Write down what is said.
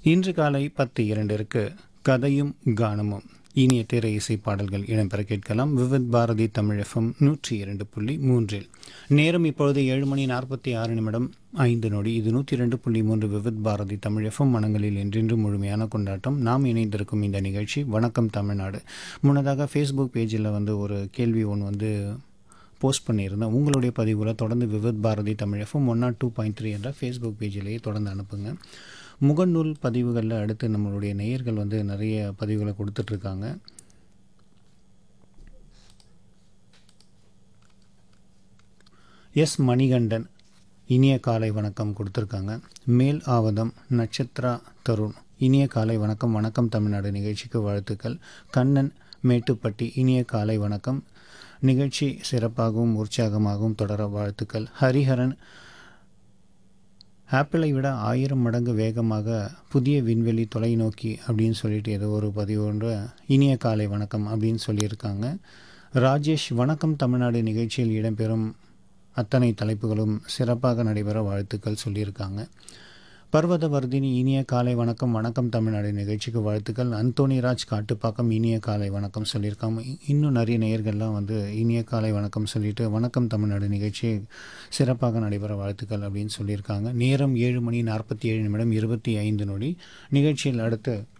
இன்று காலை பத்து இரண்டிற்கு கதையும் கானமும் இனிய திரை இசை பாடல்கள் இடம்பெற கேட்கலாம் விவித் பாரதி தமிழ் எஃப்எம் நூற்றி இரண்டு புள்ளி மூன்றில் நேரம் இப்பொழுது ஏழு மணி நாற்பத்தி ஆறு நிமிடம் ஐந்து நொடி இது நூற்றி இரண்டு புள்ளி மூன்று விவித் பாரதி தமிழ் எஃப்எம் மனங்களில் என்றென்று முழுமையான கொண்டாட்டம் நாம் இணைந்திருக்கும் இந்த நிகழ்ச்சி வணக்கம் தமிழ்நாடு முன்னதாக ஃபேஸ்புக் பேஜில் வந்து ஒரு கேள்வி ஒன்று வந்து போஸ்ட் பண்ணியிருந்தேன் உங்களுடைய பதிவுகளை தொடர்ந்து Vividh Bharati Tamil FM one nought two point three என்ற ஃபேஸ்புக் பேஜிலேயே தொடர்ந்து அனுப்புங்க முகநூல் பதிவுகளில் அடுத்து நம்மளுடைய நேயர்கள் வந்து நிறைய பதிவுகளை கொடுத்துட்ருக்காங்க எஸ் மணிகண்டன் இனிய காலை வணக்கம் கொடுத்துருக்காங்க மேல் ஆவதம் நட்சத்திரா தருண் இனிய காலை வணக்கம் வணக்கம் தமிழ்நாடு நிகழ்ச்சிக்கு வாழ்த்துக்கள் கண்ணன் மேட்டுப்பட்டி இனிய காலை வணக்கம் நிகழ்ச்சி சிறப்பாகவும் உற்சாகமாகவும் தொடர வாழ்த்துக்கள் ஹரிஹரன் ஆப்பிளை விட ஆயிரம் மடங்கு வேகமாக புதிய விண்வெளி தொலைநோக்கி அப்படின்னு சொல்லிட்டு ஏதோ ஒரு பதிவு ஒன்று இனிய காலை வணக்கம் அப்படின்னு சொல்லியிருக்காங்க ராஜேஷ் வணக்கம் தமிழ்நாடு நிகழ்ச்சியில் இடம்பெறும் அத்தனை தலைப்புகளும் சிறப்பாக நடைபெற வாழ்த்துக்கள் சொல்லியிருக்காங்க பர்வதவர்தினி இனிய காலை வணக்கம் வணக்கம் தமிழ்நாடு நிகழ்ச்சிக்கு வாழ்த்துக்கள் அந்தோணிராஜ் காட்டுப்பாக்கம் இனிய காலை வணக்கம் சொல்லியிருக்காங்க இன்னும் நிறைய நேயர்கள்லாம் வந்து இனிய காலை வணக்கம் சொல்லிட்டு வணக்கம் தமிழ்நாடு நிகழ்ச்சி சிறப்பாக நடைபெற வாழ்த்துக்கள் அப்படின்னு சொல்லியிருக்காங்க நேரம் ஏழு மணி நாற்பத்தி ஏழு நிமிடம் இருபத்தி ஐந்து நொடி நிகழ்ச்சியில் அடுத்து